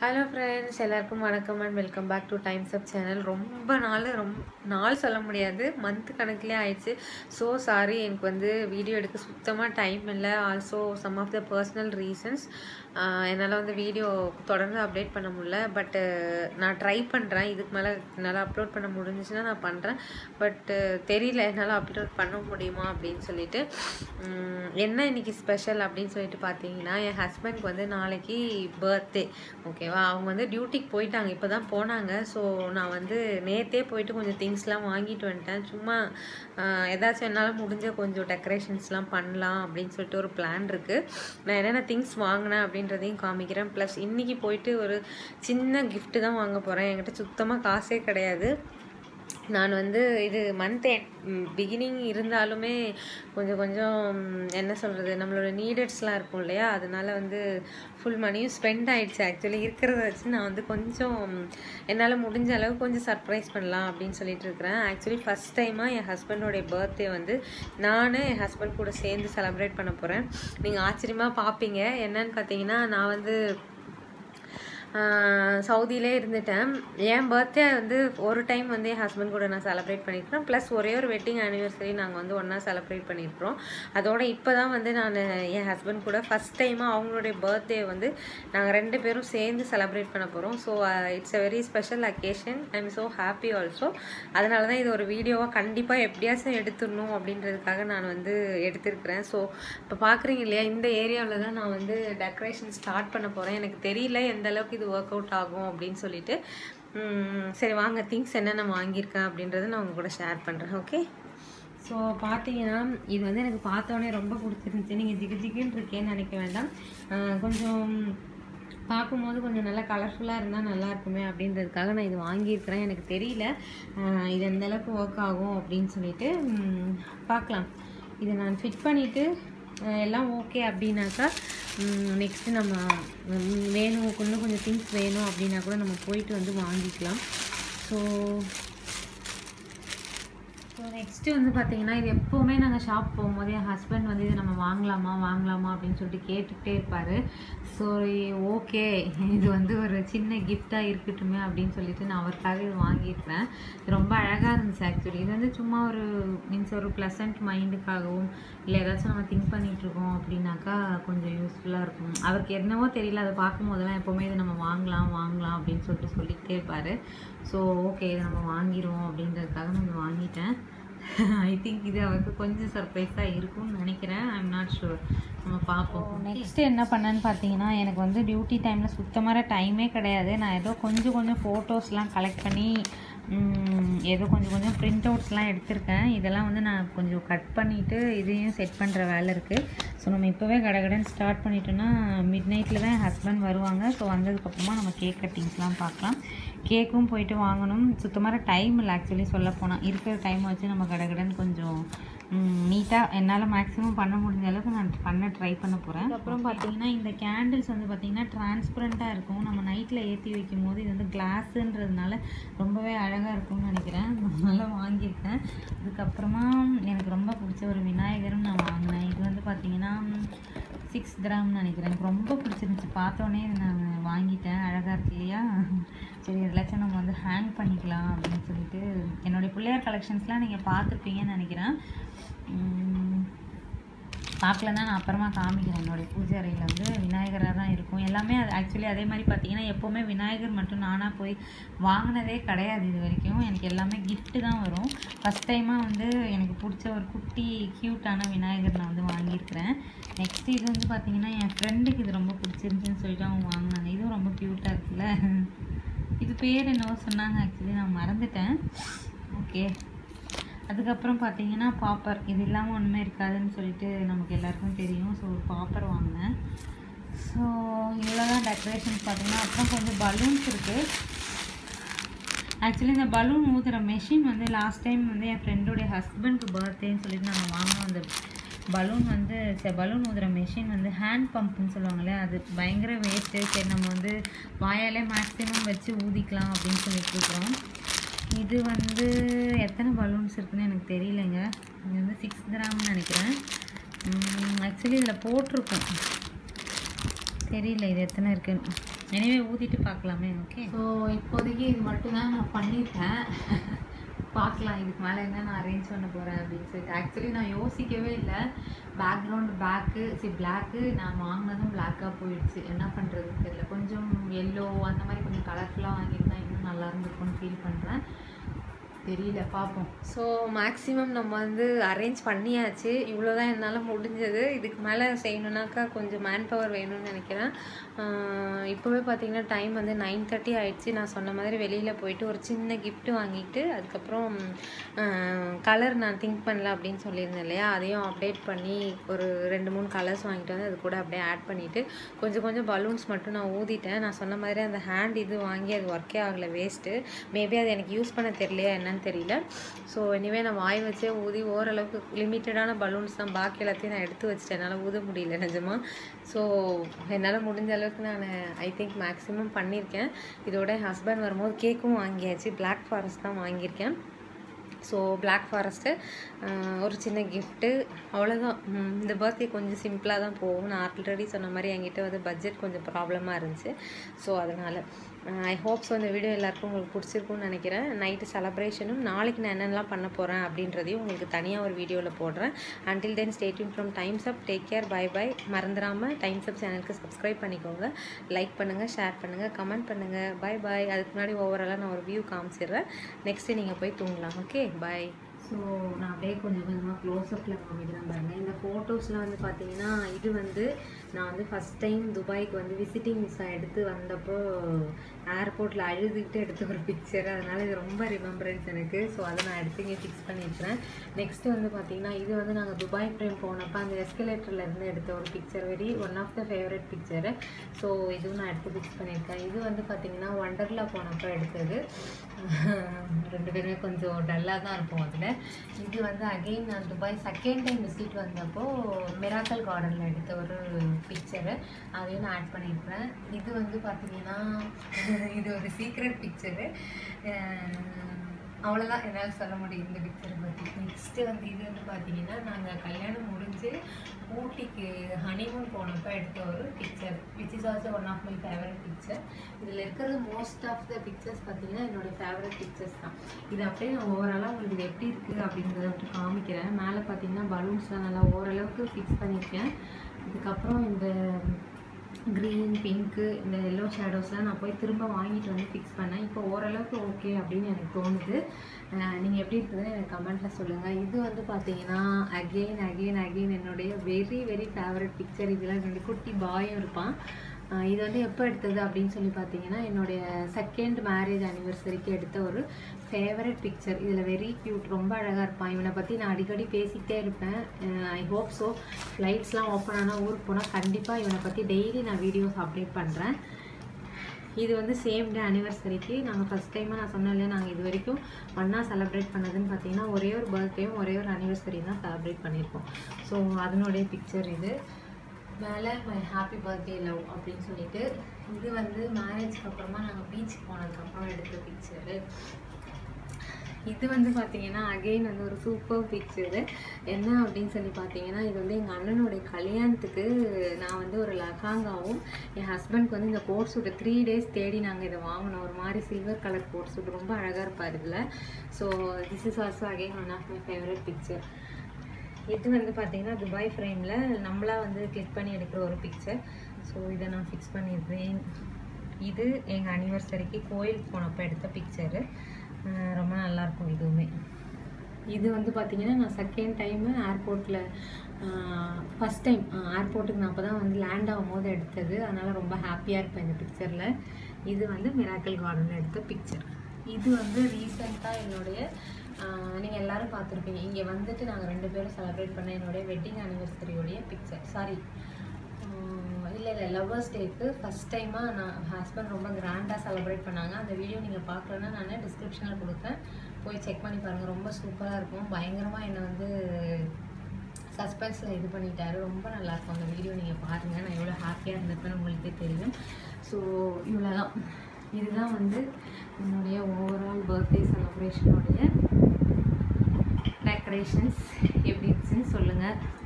hello friends எல்லாருக்கும் வணக்கம் and welcome back to Times Up channel ரொம்ப நாள் ரொம்ப நாள் சொல்ல முடியாது மந்த் கணக்குலேயே ஆயிடுச்சு ஸோ சாரி எனக்கு வந்து வீடியோ எடுக்க சுத்தமாக டைம் இல்லை also some of the personal reasons என்னால் வந்து வீடியோ தொடர்ந்து அப்டேட் பண்ண முடியல பட்டு நான் ட்ரை பண்ணுறேன் இதுக்கு மேலே என்னால் அப்லோட் பண்ண முடிஞ்சிச்சுன்னா நான் பண்ணுறேன் பட்டு தெரியல என்னால் அப்லோட் பண்ண முடியுமா அப்படின்னு சொல்லிட்டு உம், என்ன இன்னைக்கு ஸ்பெஷல் அப்படின்னு சொல்லிட்டு பார்த்தீங்கன்னா என் ஹஸ்பண்ட்க்கு வந்து நாளைக்கு பர்த்டே ஓகேவா அவங்க வந்து டியூட்டிக்கு போயிட்டாங்க இப்போ தான் போனாங்க ஸோ நான் வந்து நேற்றே போயிட்டு கொஞ்சம் திங்ஸ்லாம் வாங்கிட்டு வந்துட்டேன் சும்மா ஆஹ், ஏதாச்சும் என்னால் முடிஞ்ச கொஞ்சம் டெக்கரேஷன்ஸ்லாம் பண்ணலாம் அப்படின்னு சொல்லிட்டு ஒரு பிளான் இருக்குது நான் என்னென்ன திங்ஸ் வாங்கினேன் அப்படின்றதையும் காமிக்கிறேன் ப்ளஸ் இன்றைக்கி போயிட்டு ஒரு சின்ன gift தான் வாங்க போகிறேன் என்கிட்ட சுத்தமாக காசே கிடையாது நான் வந்து இது மந்த் பிகினிங் இருந்தாலுமே கொஞ்சம் கொஞ்சம் ம், என்ன சொல்கிறது நம்மளோட நீடட்ஸ்லாம் இருக்கும் இல்லையா அதனால வந்து ஃபுல் மணியும் ஸ்பெண்ட் ஆயிடுச்சு ஆக்சுவலி இருக்கிறத வச்சு நான் வந்து கொஞ்சம் என்னால் முடிஞ்ச அளவு கொஞ்சம் சர்ப்ரைஸ் பண்ணலாம் அப்படின்னு சொல்லிட்டு இருக்கிறேன் ஆக்சுவலி ஃபஸ்ட் டைமாக என் ஹஸ்பண்டோடைய பர்த்டே வந்து நான் என் ஹஸ்பண்ட் கூட சேர்ந்து செலிப்ரேட் பண்ண போகிறேன் நீங்கள் ஆச்சரியமாக பார்ப்பீங்க என்னன்னு பார்த்தீங்கன்னா நான் வந்து சவுதியிலே இருந்துட்டேன் என் பர்த்டே வந்து ஒரு டைம் வந்து என் ஹஸ்பண்ட் கூட நான் செலிப்ரேட் பண்ணியிருக்கிறேன் ப்ளஸ் ஒரே ஒரு வெட்டிங் ஆனிவர்சரி நாங்கள் வந்து ஒன்றா செலிப்ரேட் பண்ணியிருக்கிறோம் அதோட இப்போ தான் வந்து நான் என் ஹஸ்பண்ட் கூட ஃபஸ்ட் டைமாக அவங்களுடைய பர்த்டே வந்து நாங்கள் ரெண்டு பேரும் சேர்ந்து செலிப்ரேட் பண்ண போகிறோம் so it's a very special occasion I am so happy also அதனால தான் இது ஒரு வீடியோவாக கண்டிப்பாக எப்படியாச்சும் எடுத்துடணும் அப்படின்றதுக்காக நான் வந்து எடுத்திருக்கிறேன் ஸோ இப்போ பார்க்குறீங்க இல்லையா இந்த ஏரியாவில் தான் நான் வந்து டெக்கரேஷன் ஸ்டார்ட் பண்ண போகிறேன் எனக்கு தெரியல எந்த அளவுக்கு இது ஒர்க் அவுட் ஆகும் அப்படின்னு சொல்லிட்டு உம், சரி வாங்க திங்ஸ் என்னென்ன வாங்கியிருக்கேன் அப்படின்றத நான் உங்க கூட ஷேர் பண்ணுறேன் ஓகே ஸோ பார்த்தீங்கன்னா இது வந்து எனக்கு பார்த்தோன்னே ரொம்ப பிடிச்சிருந்துச்சு நீங்கள் ஜிகு ஜிகுன்னு இருக்கேன்னு நினைக்க வேண்டாம் ஆஹ் கொஞ்சம் பார்க்கும்போது கொஞ்சம் நல்லா கலர்ஃபுல்லாக இருந்தால் நல்லா இருக்குமே அப்படின்றதுக்காக நான் இது வாங்கியிருக்கிறேன் எனக்கு தெரியல ஆஹ் இது எந்த அளவுக்கு ஒர்க் ஆகும் அப்படின்னு சொல்லிட்டு உம், பார்க்கலாம் இதை நான் ஃபிட் பண்ணிவிட்டு எல்லாம் ஓகே அப்படின்னாக்கா நெக்ஸ்ட்டு நம்ம உம், வேணும் இன்னும் கொஞ்சம் திங்ஸ் வேணும் அப்படின்னா கூட நம்ம போயிட்டு வந்து வாங்கிக்கலாம் ஸோ ஸோ நெக்ஸ்ட்டு வந்து பார்த்தீங்கன்னா இது எப்போவுமே நாங்கள் ஷாப் போகும்போது என் ஹஸ்பண்ட் வந்து இது நம்ம வாங்கலாமா வாங்கலாமா அப்படின்னு சொல்லிட்டு கேட்டுக்கிட்டே இருப்பார் ஸோ ஓகே இது வந்து ஒரு சின்ன கிஃப்டாக இருக்கட்டுமே அப்படின்னு சொல்லிட்டு நான் அவருக்காக இது வாங்கியிருக்கிறேன் இது ரொம்ப அழகாக இருந்துச்சு ஆக்சுவலி இது வந்து சும்மா ஒரு மீன்ஸ் ஒரு ப்ளசன்ட் மைண்டுக்காகவும் இல்லை ஏதாச்சும் நம்ம திங்க் பண்ணிட்டு இருக்கோம் அப்படின்னாக்கா கொஞ்சம் யூஸ்ஃபுல்லாக இருக்கும் அவருக்கு என்னவோ தெரியல அதை பார்க்கும் போதெல்லாம் எப்போவுமே இது நம்ம வாங்கலாம் வாங்கலாம் அப்படின்னு சொல்லிட்டு சொல்லிக்கிட்டே இருப்பார் ஸோ ஓகே இதை நம்ம வாங்கிடுவோம் அப்படின்றதுக்காக நான் இதை வாங்கிட்டேன் ஐ திங்க் இது அவருக்கு கொஞ்சம் சர்ப்ரைஸாக இருக்கும்னு நினைக்கிறேன் ஐ எம் நாட் ஷுர் நம்ம பார்ப்போம் நெக்ஸ்ட் என்ன பண்ணேன்னு பார்த்தீங்கன்னா எனக்கு வந்து டியூட்டி டைமில் சுத்தமாக டைமே கிடையாது நான் ஏதோ கொஞ்சம் கொஞ்சம் ஃபோட்டோஸ்லாம் கலெக்ட் பண்ணி ம், ஏதோ கொஞ்சம் கொஞ்சம் பிரிண்ட் அவுட்ஸ்லாம் எடுத்திருக்கேன் இதெல்லாம் வந்து நான் கொஞ்சம் கட் பண்ணிவிட்டு இதையும் செட் பண்ணுற வேலை இருக்குது ஸோ நம்ம இப்போவே கடகடன்னு ஸ்டார்ட் பண்ணிட்டோன்னா மிட் நைட்டில் தான் என் ஹஸ்பண்ட் வருவாங்க ஸோ வந்ததுக்கப்புறமா நம்ம கேக் கட்டிங்ஸ்லாம் பார்க்கலாம் கேக்கும் போயிட்டு வாங்கணும் சுத்தமாக டைம் இல்லை ஆக்சுவலி சொல்ல போனால் இருக்கிற டைம் வச்சு நம்ம கடகடன்னு கொஞ்சம் நீட்டாக என்னால் மேக்ஸிமம் பண்ண முடிஞ்ச அளவுக்கு நான் பண்ண ட்ரை பண்ண போகிறேன் அப்புறம் பார்த்தீங்கன்னா இந்த கேண்டில்ஸ் வந்து பார்த்தீங்கன்னா டிரான்ஸ்பரண்ட்டாக இருக்கும் நம்ம நைட்டில் ஏற்றி வைக்கும் போது இது வந்து கிளாஸுன்றதுனால ரொம்பவே அழகாக இருக்கும்னு நினைக்கிறேன் அதனால வாங்கியிருக்கேன் அதுக்கப்புறமா எனக்கு ரொம்ப பிடிச்ச ஒரு விநாயகரும் நான் வாங்கினேன் இது வந்து பார்த்தீங்கன்னா சிக்ஸ் கிராம்னு நினைக்கிறேன் எனக்கு ரொம்ப பிடிச்சிருந்துச்சு பார்த்தோன்னே இது நான் வாங்கிட்டேன் அழகாக இருக்கு இல்லையா சரி இதெல்லாச்சும் நம்ம வந்து ஹேங் பண்ணிக்கலாம் அப்படின்னு சொல்லிட்டு என்னுடைய பிள்ளையார் கலெக்ஷன்ஸ்லாம் நீங்கள் பார்த்துருப்பீங்கன்னு நினைக்கிறேன் உம், பார்க்கலன்னா நான் அப்புறமா காமிக்கிறேன் என்னுடைய பூஜை அறையில் வந்து விநாயகராக தான் இருக்கும் எல்லாமே அது ஆக்சுவலி அதே மாதிரி பார்த்தீங்கன்னா எப்போவுமே விநாயகர் மட்டும் நானாக போய் வாங்கினதே கிடையாது இது வரைக்கும் எனக்கு எல்லாமே gift தான் வரும் ஃபஸ்ட் டைமாக வந்து எனக்கு பிடிச்ச ஒரு குட்டி க்யூட்டான விநாயகர் நான் வந்து வாங்கியிருக்கிறேன் நெக்ஸ்ட் இது வந்து பார்த்தீங்கன்னா என் ஃப்ரெண்டுக்கு இது ரொம்ப பிடிச்சிருந்துச்சின்னு சொல்லிட்டு அவங்க வாங்கினாங்க இதுவும் ரொம்ப க்யூட்டாக இருக்குல்ல இது பேர் என்னவோ சொன்னாங்க ஆக்சுவலி நான் மறந்துட்டேன் ஓகே அதுக்கப்புறம் பார்த்தீங்கன்னா பாப்பர் இது இல்லாமல் ஒன்றுமே இருக்காதுன்னு சொல்லிட்டு நமக்கு எல்லாருக்கும் தெரியும் ஸோ ஒரு பாப்பர் வாங்கினேன் ஸோ இவ்வளோ தான் டெக்கரேஷன்ஸ் பார்த்தீங்கன்னா அப்புறம் கொஞ்சம் பலூன்ஸ் இருக்குது ஆக்சுவலி இந்த பலூன் ஊதுற மெஷின் வந்து லாஸ்ட் டைம் வந்து என் ஃப்ரெண்டோடைய ஹஸ்பண்ட்க்கு பர்த்டேன்னு சொல்லிட்டு நாங்கள் வாங்கினோம் அந்த பலூன் வந்து சரி பலூன் ஊதுற மெஷின் வந்து ஹேண்ட் பம்ப்னு சொல்லுவாங்கள்ல அது பயங்கர வேஸ்ட்டு சரி நம்ம வந்து வாயாலே மேக்ஸிமம் வச்சு ஊதிக்கலாம் அப்படின்னு சொல்லிட்டு இருக்கிறோம் இது வந்து எத்தனை பலூன்ஸ் இருக்குன்னு எனக்கு தெரியலைங்க இது வந்து சிக்ஸ் கிராம்னு நினைக்கிறேன் ஆக்சுவலி இதில் போட்டிருக்கோம் தெரியல இது எத்தனை இருக்குன்னு எனவே ஊதிட்டு பார்க்கலாமே ஓகே ஸோ இப்போதைக்கு இது மட்டும்தான் நான் பண்ணியிருக்கேன் பார்க்கலாம் இதுக்கு மேலே என்ன நான் அரேஞ்ச் பண்ண போகிறேன் அப்படின்னு சொல்லிட்டு ஆக்சுவலி நான் யோசிக்கவே இல்லை பேக்ரவுண்ட் பேக்கு சரி பிளாக்கு நான் வாங்கினதும் பிளாக்காக போயிடுச்சு என்ன பண்ணுறதுன்னு தெரியல கொஞ்சம் எல்லோ அந்த மாதிரி கொஞ்சம் கலர்ஃபுல்லாக வாங்கியிருந்தா இன்னும் நல்லா இருந்திருக்கும்னு ஃபீல் பண்ணுறேன் தெரியல பார்ப்போம் ஸோ மேக்ஸிமம் நம்ம வந்து அரேஞ்ச் பண்ணியாச்சு இவ்வளோ தான் என்னால் முடிஞ்சது இதுக்கு மேலே செய்யணுன்னாக்கா கொஞ்சம் மேன் பவர் வேணும்னு நினைக்கிறேன் ஆஹ் இப்போவே பார்த்தீங்கன்னா டைம் வந்து நைன் தேர்ட்டி ஆயிடுச்சு நான் சொன்ன மாதிரி வெளியில் போயிட்டு ஒரு சின்ன gift வாங்கிட்டு அதுக்கப்புறம் கலர் நான் திங்க் பண்ணல அப்படின்னு சொல்லியிருந்தேன் இல்லையா அதையும் அப்டேட் பண்ணி ஒரு ரெண்டு மூணு கலர்ஸ் வாங்கிட்டு வந்து அது கூட அப்படியே ஆட் பண்ணிவிட்டு கொஞ்சம் கொஞ்சம் பலூன்ஸ் மட்டும் நான் ஊதிட்டேன் நான் சொன்ன மாதிரி அந்த ஹேண்ட் இது வாங்கி அது ஒர்க்கே ஆகலை வேஸ்ட்டு மேபி அது எனக்கு யூஸ் பண்ண தெரியலையா என்னன்னு தெரியல ஸோ எனிவே நான் வாய் வச்சே ஊதி ஓரளவுக்கு லிமிட்டடான பலூன்ஸ் தான் பாக்கி எல்லாத்தையும் நான் எடுத்து வச்சிட்டேன் என்னால் ஊத முடியல நிஜமா ஸோ என்னால் முடிஞ்ச அளவுக்கு நான் ஐ திங்க் மேக்ஸிமம் பண்ணியிருக்கேன் இதோட ஹஸ்பண்ட் வரும்போது கேக்கும் வாங்கியாச்சு பிளாக் ஃபாரஸ்ட் தான் வாங்கியிருக்கேன் ஸோ பிளாக் ஃபாரஸ்ட்டு ஒரு சின்ன கிஃப்ட்டு அவ்வளோதான் உம், இந்த பர்த்டே கொஞ்சம் சிம்பிளாக தான் போகும் நான் ஆல்ரெடி சொன்ன மாதிரி என்கிட்ட வந்து பட்ஜெட் கொஞ்சம் ப்ராப்ளமாக இருந்துச்சு ஸோ அதனால் ஐ ஹோப் ஸோ இந்த வீடியோ எல்லாருக்கும் உங்களுக்கு பிடிச்சிருக்கும்னு நினைக்கிறேன் நைட்டு செலப்ரேஷனும் நாளைக்கு நான் என்னென்னலாம் பண்ண போகிறேன் அப்படின்றதையும் உங்களுக்கு தனியாக ஒரு வீடியோவில் போடுறேன் until then stay tuned from Times Up take care bye bye மறந்துடாமல் டைம்ஸ் அப் சேனலுக்கு சப்ஸ்கிரைப் பண்ணிக்கோங்க லைக் பண்ணுங்கள் ஷேர் பண்ணுங்கள் கமெண்ட் பண்ணுங்கள் பை பை அதுக்கு முன்னாடி ஓவராலாக நான் ஒரு வியூ காமிச்சிடுறேன் நெக்ஸ்ட்டு நீங்கள் போய் தூங்கலாம் ஓகே பை ஸோ நான் அப்படியே கொஞ்சம் கொஞ்சமாக க்ளோஸ்அப்பில் காமிக்கிறேன் பாருங்கள் இந்த ஃபோட்டோஸ்லாம் வந்து பார்த்தீங்கன்னா இது வந்து நான் வந்து ஃபஸ்ட் டைம் துபாய்க்கு வந்து விசிட்டிங் விசா எடுத்து வந்தப்போ ஏர்போர்ட்டில் அழுதுகிட்டு எடுத்த ஒரு பிக்சர் அதனால் இது ரொம்ப ரிமெம்பரன்ஸ் எனக்கு ஸோ அதை நான் எடுத்து இங்கே ஃபிக்ஸ் பண்ணியிருக்கிறேன் நெக்ஸ்ட்டு வந்து பார்த்தீங்கன்னா இது வந்து நாங்கள் துபாய் ட்ரெயின் போனப்போ அந்த எஸ்கலேட்டரில் இருந்து எடுத்த ஒரு picture very one of the favourite picture so இதுவும் நான் எடுத்து ஃபிக்ஸ் பண்ணியிருக்கேன் இது வந்து பார்த்தீங்கன்னா ஒண்டர்லா போனப்போ எடுத்தது ரெண்டு பேருமே கொஞ்சம் டல்லாக தான் இருப்போம் அதில் இது வந்து அகெயின் நான் துபாய் செகண்ட் டைம் விசிட் வந்தப்போ மிராக்கல் கார்டனில் எடுத்த ஒரு பிக்சரு அதையும் நான் ஆட் பண்ணியிருக்கிறேன் இது வந்து பார்த்தீங்கன்னா இது ஒரு சீக்ரெட் பிக்சரு அவ்வளோதான் என்னால் சொல்ல முடியும் இந்த பிக்சரை பற்றி நெக்ஸ்ட்டு வந்து இது வந்து பார்த்தீங்கன்னா நாங்கள் கல்யாணம் முடிஞ்சு ஊட்டிக்கு ஹனிமூன் போனப்போ எடுத்த ஒரு picture which is also one of my favourite picture இதில் இருக்கிறது மோஸ்ட் ஆஃப் த பிக்சர்ஸ் பார்த்தீங்கன்னா என்னோடய ஃபேவரட் பிக்சர்ஸ் தான் இது அப்படியே நான் ஓவராலாக உங்களுக்கு இது எப்படி இருக்குது அப்படிங்கிறத மட்டும் காமிக்கிறேன் மேலே பார்த்தீங்கன்னா பலூன்ஸ்லாம் நல்லா ஓரளவுக்கு ஃபிக்ஸ் பண்ணியிருக்கேன் இதுக்கப்புறம் இந்த க்ரீன் பிங்க்கு இந்த எல்லோ ஷேடோஸ்லாம் நான் போய் திரும்ப வாங்கிட்டு வந்து ஃபிக்ஸ் பண்ணேன் இப்போ ஓரளவுக்கு ஓகே அப்படின்னு எனக்கு தோணுது நீங்கள் எப்படி இருக்குதுன்னு எனக்கு கமெண்ட்டில் சொல்லுங்கள் இது வந்து பார்த்தீங்கன்னா அகெயின் அகெயின் அகெயின் என்னுடைய வெரி வெரி ஃபேவரட் பிக்சர் இதில் என்னுடைய குட்டி பாயும் இருப்பான் ஆஹ் இது வந்து எப்போ எடுத்தது அப்படின்னு சொல்லி பார்த்தீங்கன்னா என்னுடைய செகண்ட் மேரேஜ் அனிவர்சரிக்கு எடுத்த ஒரு ஃபேவரட் பிக்சர் இதில் வெரி க்யூட் ரொம்ப அழகாக இருப்பான் இவனை பற்றி நான் அடிக்கடி பேசிக்கிட்டே இருப்பேன் ஐ ஹோப் ஸோ ஃப்ளைட்ஸ்லாம் ஓப்பன் ஆனால் ஊருக்கு போனால் கண்டிப்பாக இவனை பற்றி டெய்லி நான் வீடியோஸ் அப்டேட் பண்ணுறேன் இது வந்து சேம் டே அனிவர்சரிக்கு நாங்கள் ஃபஸ்ட் டைமாக நான் சொன்னேன் இல்லையா நாங்கள் இது வரைக்கும் ஒன்றா செலிப்ரேட் பண்ணதுன்னு பார்த்தீங்கன்னா ஒரே ஒரு பர்த்டேயும் ஒரே ஒரு அனிவர்சரி தான் செலிப்ரேட் பண்ணியிருக்கோம் ஸோ அதனுடைய பிக்சர் இது மேலே மை ஹாப்பி பர்த்டே லவ் அப்படின்னு சொல்லிட்டு இது வந்து மேரேஜ்க்கு அப்புறமா நாங்கள் பீச்சுக்கு போனதுக்கப்புறம் எடுத்த பிக்சரு இது வந்து பார்த்தீங்கன்னா அகெயின் வந்து ஒரு சூப்பர் பிக்சரு என்ன அப்படின்னு சொல்லி பார்த்தீங்கன்னா இது வந்து எங்கள் அண்ணனுடைய கல்யாணத்துக்கு நான் வந்து ஒரு லகாங்காவும் என் ஹஸ்பண்ட்க்கு வந்து இந்த கோட் சூட்டு த்ரீ டேஸ் தேடி நாங்கள் இதை வாங்கினோம் ஒரு மாதிரி சில்வர் கலர் கோட் சூட் ரொம்ப அழகாக இருப்பார் இதில் so this is also again one of my favourite picture இது வந்து பார்த்தீங்கன்னா துபாய் ஃப்ரேமில் நம்மளா வந்து கிளிக் பண்ணி எடுக்கிற ஒரு பிக்சர் ஸோ இதை நான் ஃபிக்ஸ் பண்ணியிருக்கேன் இது எங்கள் அனிவர்சரிக்கு கோயிலுக்கு போனப்போ எடுத்த பிக்சரு ரொம்ப நல்லாயிருக்கும் இதுவுமே இது வந்து பார்த்தீங்கன்னா நான் செகண்ட் டைமு ஏர்போர்ட்டில் ஃபஸ்ட் டைம் ஏர்போர்ட்டுக்கு நான் அப்போ தான் வந்து லேண்ட் ஆகும்போது எடுத்தது அதனால் ரொம்ப ஹாப்பியாக இருப்பேன் இந்த பிக்சரில் இது வந்து மிராக்கல் கார்டனில் எடுத்த பிக்சர் இது வந்து ரீசெண்டாக என்னுடைய நீங்கள் எல்லாரும் பார்த்துருப்பீங்க இங்கே வந்துட்டு நாங்கள் ரெண்டு பேரும் செலிப்ரேட் பண்ண என்னுடைய வெட்டிங் அனிவர்சரியோடைய பிக்சர் சாரி இல்லை இல்லை லவ்வர்ஸ் டேக்கு ஃபஸ்ட் டைமாக நான் ஹஸ்பண்ட் ரொம்ப கிராண்டாக செலிப்ரேட் பண்ணாங்க அந்த வீடியோ நீங்கள் பார்க்கலன்னா நான் டிஸ்கிரிப்ஷனில் கொடுக்குறேன் போய் செக் பண்ணி பாருங்கள் ரொம்ப சூப்பராக இருக்கும் பயங்கரமாக என்னை வந்து சஸ்பென்ஸில் இது பண்ணிட்டாரு ரொம்ப நல்லாயிருக்கும் அந்த வீடியோ நீங்கள் பாருங்கள் நான் எவ்வளோ ஹாப்பியாக இருந்திருப்பேன்னு உங்களுக்கே தெரியும் ஸோ இவ்வளோதான் இதுதான் வந்து என்னுடைய ஓவரால் பர்த்டே செலிப்ரேஷனுடைய டெக்கரேஷன்ஸ் எப்படி இருந்துச்சுன்னு சொல்லுங்கள்